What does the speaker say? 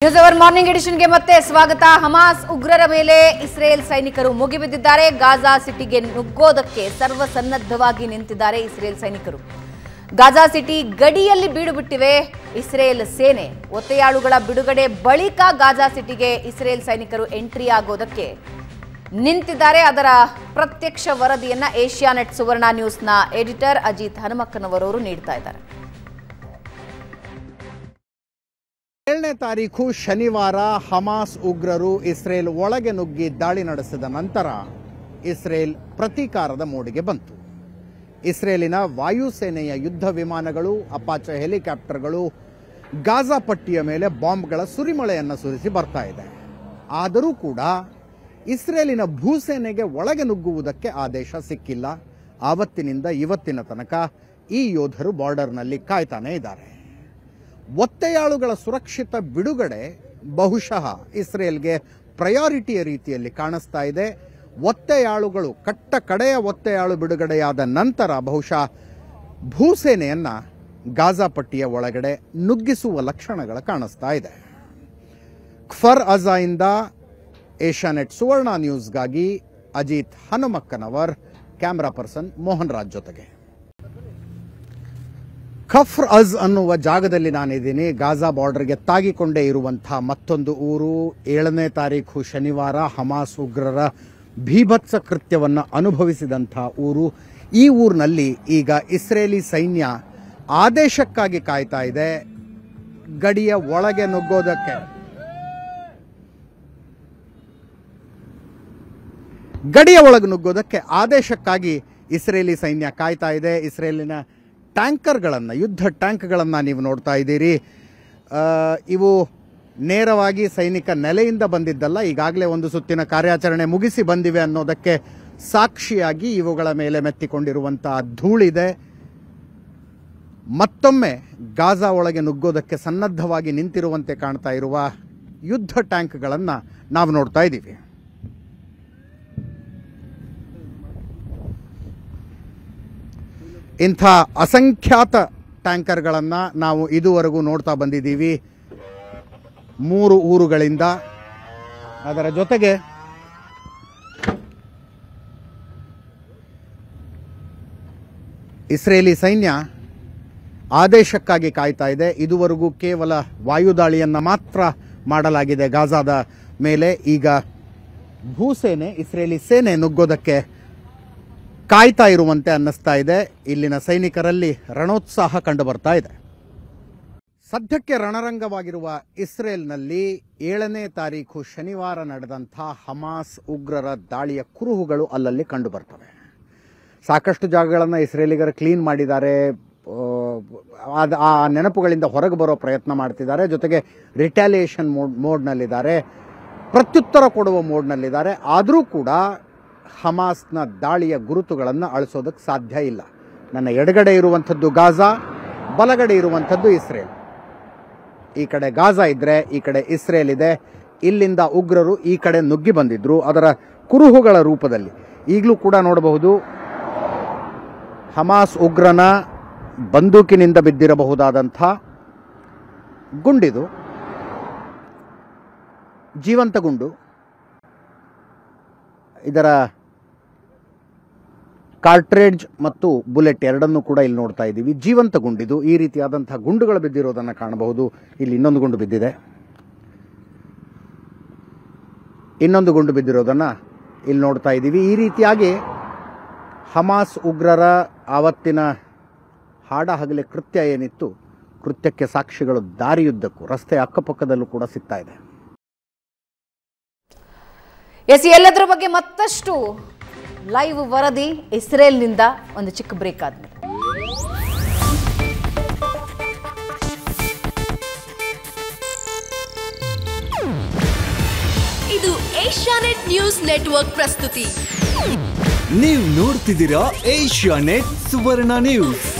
news hour morning ಎಡಿಷನ್ಗೆ ಮತ್ತೆ ಸ್ವಾಗತ Hamas ಉಗ್ರರ ಮೇಲೆ ಇಸ್ರೇಲ್ ಸೈನಿಕರು ಮುಗಿಬಿದ್ದಿದ್ದಾರೆ ಗಾಜಾ ಸಿಟಿಗೆ ನುಗ್ಗೋದಕ್ಕೆ ಸರ್ವಸನ್ನದ್ಧವಾಗಿ ನಿಂತಿದ್ದಾರೆ ಇಸ್ರೇಲ್ ಸೈನಿಕರು ಗಾಜಾ ಸಿಟಿ ಗಡಿಯಲ್ಲಿ ಬೀಡು ಬಿಟ್ಟಿವೆ ಇಸ್ರೇಲ್ ಸೇನೆ ಒತ್ತೆಯಾಳುಗಳ ಬಿಡುಗಡೆ ಬಳಿಕ ಗಾಜಾ ಸಿಟಿಗೆ ಇಸ್ರೇಲ್ ಸೈನಿಕರು ಎಂಟ್ರಿ ಆಗೋದಕ್ಕೆ ನಿಂತಿದ್ದಾರೆ ಅದರ ಪ್ರತ್ಯಕ್ಷ ವರದಿಯನ್ನ ಏಷ್ಯಾನೆಟ್ ಸುವರ್ಣ ನ್ಯೂಸ್ನ ಎಡಿಟರ್ ಅಜಿತ್ ಹನುಮಕ್ಕನವರವರು ನೀಡ್ತಾ ಇದ್ದಾರೆ ಏಳನೇ ತಾರೀಕು ಶನಿವಾರ ಹಮಾಸ್ ಉಗ್ರರು ಇಸ್ರೇಲ್ ಒಳಗೆ ನುಗ್ಗಿ ದಾಳಿ ನಡೆಸಿದ ನಂತರ ಇಸ್ರೇಲ್ ಪ್ರತೀಕಾರದ ಮೋಡಿಗೆ ಬಂತು ಇಸ್ರೇಲಿನ ವಾಯುಸೇನೆಯ ಯುದ್ಧ ವಿಮಾನಗಳು ಅಪಾಚ ಹೆಲಿಕಾಪ್ಟರ್ಗಳು ಗಾಜಾ ಪಟ್ಟಿಯ ಮೇಲೆ ಬಾಂಬ್ಗಳ ಸುರಿಮಳೆಯನ್ನು ಸುರಿಸಿ ಬರ್ತಾ ಇದೆ ಆದರೂ ಕೂಡ ಇಸ್ರೇಲಿನ ಭೂಸೇನೆಗೆ ಒಳಗೆ ನುಗ್ಗುವುದಕ್ಕೆ ಆದೇಶ ಸಿಕ್ಕಿಲ್ಲ ಆವತ್ತಿನಿಂದ ಇವತ್ತಿನ ತನಕ ಈ ಯೋಧರು ಬಾರ್ಡರ್ನಲ್ಲಿ ಕಾಯ್ತಾನೆ ಇದ್ದಾರೆ ಒತ್ತೆಯಾಳುಗಳ ಸುರಕ್ಷಿತ ಬಿಡುಗಡೆ ಬಹುಶಃ ಇಸ್ರೇಲ್ಗೆ ಪ್ರಯಾರಿಟಿಯ ರೀತಿಯಲ್ಲಿ ಕಾಣಿಸ್ತಾ ಇದೆ ಒತ್ತೆಯಾಳುಗಳು ಕಟ್ಟ ಕಡೆಯ ಒತ್ತೆಯಾಳು ಬಿಡುಗಡೆಯಾದ ನಂತರ ಬಹುಶಃ ಭೂಸೇನೆಯನ್ನ ಗಾಜಾ ಪಟ್ಟಿಯ ಒಳಗಡೆ ನುಗ್ಗಿಸುವ ಲಕ್ಷಣಗಳು ಕಾಣಿಸ್ತಾ ಇದೆ ಖಫರ್ ಅಜಾಯಿಂದ ಏಷ್ಯಾನೆಟ್ ಸುವರ್ಣ ನ್ಯೂಸ್ಗಾಗಿ ಅಜಿತ್ ಹನುಮಕ್ಕನವರ್ ಕ್ಯಾಮ್ರಾ ಪರ್ಸನ್ ಮೋಹನ್ ರಾಜ್ ಜೊತೆಗೆ ಖಫ್ರ್ ಅಜ್ ಅನ್ನುವ ಜಾಗದಲ್ಲಿ ನಾನಿದ್ದೀನಿ ಗಾಜಾ ಬಾರ್ಡರ್ಗೆ ತಾಗಿಕೊಂಡೇ ಇರುವಂತಹ ಮತ್ತೊಂದು ಊರು ಏಳನೇ ತಾರೀಕು ಶನಿವಾರ ಹಮಾಸ್ ಉಗ್ರರ ಭೀಭತ್ಸ ಕೃತ್ಯವನ್ನು ಅನುಭವಿಸಿದಂತಹ ಊರು ಈ ಊರಿನಲ್ಲಿ ಈಗ ಇಸ್ರೇಲಿ ಸೈನ್ಯ ಆದೇಶಕ್ಕಾಗಿ ಕಾಯ್ತಾ ಇದೆ ಗಡಿಯ ಒಳಗೆ ನುಗ್ಗೋದಕ್ಕೆ ಗಡಿಯ ಒಳಗೆ ನುಗ್ಗೋದಕ್ಕೆ ಆದೇಶಕ್ಕಾಗಿ ಇಸ್ರೇಲಿ ಸೈನ್ಯ ಕಾಯ್ತಾ ಇದೆ ಇಸ್ರೇಲಿನ ಟ್ಯಾಂಕರ್ಗಳನ್ನು ಯುದ್ಧ ಟ್ಯಾಂಕ್ಗಳನ್ನು ನೀವು ನೋಡ್ತಾ ಇದ್ದೀರಿ ಆ, ಇವು ನೇರವಾಗಿ ಸೈನಿಕ ನೆಲೆಯಿಂದ ಬಂದಿದ್ದಲ್ಲ ಈಗಾಗಲೇ ಒಂದು ಸುತ್ತಿನ ಕಾರ್ಯಾಚರಣೆ ಮುಗಿಸಿ ಬಂದಿವೆ ಅನ್ನೋದಕ್ಕೆ ಸಾಕ್ಷಿಯಾಗಿ ಇವುಗಳ ಮೇಲೆ ಮೆತ್ತಿಕೊಂಡಿರುವಂತಹ ಧೂಳಿದೆ ಮತ್ತೊಮ್ಮೆ ಗಾಜಾ ಒಳಗೆ ನುಗ್ಗೋದಕ್ಕೆ ಸನ್ನದ್ಧವಾಗಿ ನಿಂತಿರುವಂತೆ ಕಾಣ್ತಾ ಇರುವ ಯುದ್ಧ ಟ್ಯಾಂಕ್ಗಳನ್ನು ನಾವು ನೋಡ್ತಾ ಇದ್ದೀವಿ ಇಂಥ ಅಸಂಖ್ಯಾತ ಟ್ಯಾಂಕರ್ಗಳನ್ನು ನಾವು ಇದುವರೆಗೂ ನೋಡ್ತಾ ಬಂದಿದ್ದೀವಿ ಮೂರು ಊರುಗಳಿಂದ ಅದರ ಜೊತೆಗೆ ಇಸ್ರೇಲಿ ಸೈನ್ಯ ಆದೇಶಕ್ಕಾಗಿ ಕಾಯ್ತಾ ಇದೆ ಇದುವರೆಗೂ ಕೇವಲ ವಾಯುದಾಳಿಯನ್ನು ಮಾತ್ರ ಮಾಡಲಾಗಿದೆ ಗಾಜಾದ ಮೇಲೆ ಈಗ ಭೂಸೇನೆ ಇಸ್ರೇಲಿ ಸೇನೆ ನುಗ್ಗೋದಕ್ಕೆ ಕಾಯ್ತಾ ಇರುವಂತೆ ಅನ್ನಿಸ್ತಾ ಇದೆ ಇಲ್ಲಿನ ಸೈನಿಕರಲ್ಲಿ ರಣೋತ್ಸಾಹ ಕಂಡು ಬರ್ತಾ ಇದೆ ಸದ್ಯಕ್ಕೆ ರಣರಂಗವಾಗಿರುವ ಇಸ್ರೇಲ್ನಲ್ಲಿ ಏಳನೇ ತಾರೀಕು ಶನಿವಾರ ನಡೆದಂಥ ಹಮಾಸ್ ಉಗ್ರರ ದಾಳಿಯ ಕುರುಹುಗಳು ಅಲ್ಲಲ್ಲಿ ಕಂಡು ಬರ್ತವೆ ಸಾಕಷ್ಟು ಜಾಗಗಳನ್ನು ಇಸ್ರೇಲಿಗರು ಕ್ಲೀನ್ ಮಾಡಿದ್ದಾರೆ ಆ, ಅದ್- ಆ ನೆನಪುಗಳಿಂದ ಹೊರಗೆ ಬರೋ ಪ್ರಯತ್ನ ಮಾಡ್ತಿದ್ದಾರೆ ಜೊತೆಗೆ ರಿಟ್ಯಾಲಿಯೇಷನ್ ಮೋಡ್ ಮೋಡ್ನಲ್ಲಿದ್ದಾರೆ ಪ್ರತ್ಯುತ್ತರ ಕೊಡುವ ಮೋಡ್ನಲ್ಲಿದ್ದಾರೆ ಆದರೂ ಕೂಡ ಹಮಾಸ್ನ ದಾಳಿಯ ಗುರುತುಗಳನ್ನು ಅಳಿಸೋದಕ್ಕೆ ಸಾಧ್ಯ ಇಲ್ಲ ನನ್ನ ಎಡಗಡೆ ಇರುವಂಥದ್ದು ಗಾಜಾ ಬಲಗಡೆ ಇರುವಂಥದ್ದು ಇಸ್ರೇಲ್ ಈ ಕಡೆ ಗಾಜಾ ಇದ್ರೆ ಈ ಕಡೆ ಇಸ್ರೇಲ್ ಇದೆ ಇಲ್ಲಿಂದ ಉಗ್ರರು ಈ ಕಡೆ ನುಗ್ಗಿ ಬಂದಿದ್ರು ಅದರ ಕುರುಹುಗಳ ರೂಪದಲ್ಲಿ ಈಗಲೂ ಕೂಡ ನೋಡಬಹುದು ಹಮಾಸ್ ಉಗ್ರನ ಬಂದೂಕಿನಿಂದ ಬಿದ್ದಿರಬಹುದಾದಂಥ ಗುಂಡಿದು ಜೀವಂತ ಗುಂಡು ಇದರ ಕಾರ್ಟ್ರೇಜ್ ಮತ್ತು ಬುಲೆಟ್ ಎರಡನ್ನೂ ಕೂಡ ಇಲ್ಲಿ ನೋಡ್ತಾ ಇದ್ದೀವಿ ಜೀವಂತ ಗುಂಡಿದು ಈ ರೀತಿಯಾದಂತಹ ಗುಂಡುಗಳು ಬಿದ್ದಿರೋದನ್ನು ಕಾಣಬಹುದು ಇಲ್ಲಿ ಇನ್ನೊಂದು ಗುಂಡು ಬಿದ್ದಿದೆ ಇನ್ನೊಂದು ಗುಂಡು ಬಿದ್ದಿರೋದನ್ನು ಇಲ್ಲಿ ನೋಡ್ತಾ ಇದ್ದೀವಿ ಈ ರೀತಿಯಾಗಿ ಹಮಾಸ್ ಉಗ್ರರ ಆವತ್ತಿನ ಹಾಡ ಹಗಲೆ ಕೃತ್ಯ ಏನಿತ್ತು ಕೃತ್ಯಕ್ಕೆ ಸಾಕ್ಷಿಗಳು ದಾರಿಯುದ್ದಕ್ಕೂ ರಸ್ತೆ ಅಕ್ಕಪಕ್ಕದಲ್ಲೂ ಕೂಡ ಸಿಗ್ತಾ ಇದೆ ಎಸ್ ಎಲ್ಲದರ ಬಗ್ಗೆ ಮತ್ತಷ್ಟು ಲೈವ್ ವರದಿ ಇಸ್ರೇಲ್ನಿಂದ ಒಂದು ಚಿಕ್ಕ ಬ್ರೇಕ್ ಆದ್ಮೇಲೆ ಇದು ಏಷ್ಯಾನೆಟ್ ನ್ಯೂಸ್ ನೆಟ್ವರ್ಕ್ ಪ್ರಸ್ತುತಿ ನೀವು ನೋಡ್ತಿದ್ದೀರಾ ಏಷ್ಯಾ ನೆಟ್ ಸುವರ್ಣ ನ್ಯೂಸ್